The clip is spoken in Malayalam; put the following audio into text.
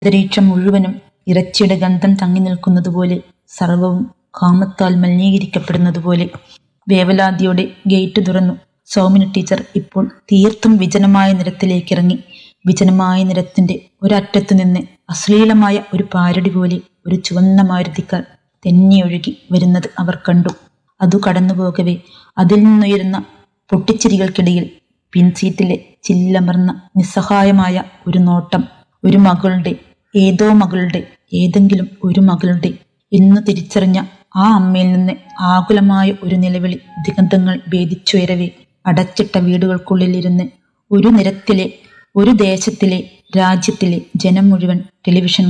അന്തരീക്ഷം മുഴുവനും ഇറച്ചിയുടെ ഗന്ധം തങ്ങി നിൽക്കുന്നതുപോലെ സർവവും കാമത്താൽ മലിനീകരിക്കപ്പെടുന്നതുപോലെ വേവലാതിയോടെ ഗേറ്റ് തുറന്നു സൗമിന ടീച്ചർ ഇപ്പോൾ തീർത്തും വിജനമായ നിരത്തിലേക്കിറങ്ങി വിജനമായ നിരത്തിന്റെ ഒരറ്റത്തു നിന്ന് അശ്ലീലമായ ഒരു പാരടി പോലെ ഒരു ചുവന്ന മാരുതിക്കാർ തെന്നിയൊഴുകി വരുന്നത് അവർ കണ്ടു അതു കടന്നുപോകവേ അതിൽ നിന്നുയരുന്ന പൊട്ടിച്ചിരികൾക്കിടയിൽ പിൻസീറ്റിലെ ചില്ലമർന്ന നിസ്സഹായമായ ഒരു നോട്ടം ഒരു മകളുടെ ഏതോ മകളുടെ ഏതെങ്കിലും ഒരു മകളുടെ എന്ന് തിരിച്ചറിഞ്ഞ ആ അമ്മയിൽ നിന്ന് ആകുലമായ ഒരു നിലവിളി ദിഗന്ധങ്ങൾ ഭേദിച്ചുയരവേ അടച്ചിട്ട വീടുകൾക്കുള്ളിലിരുന്ന് ഒരു നിരത്തിലെ ഒരു ദേശത്തിലെ രാജ്യത്തിലെ ജനം മുഴുവൻ ടെലിവിഷൻ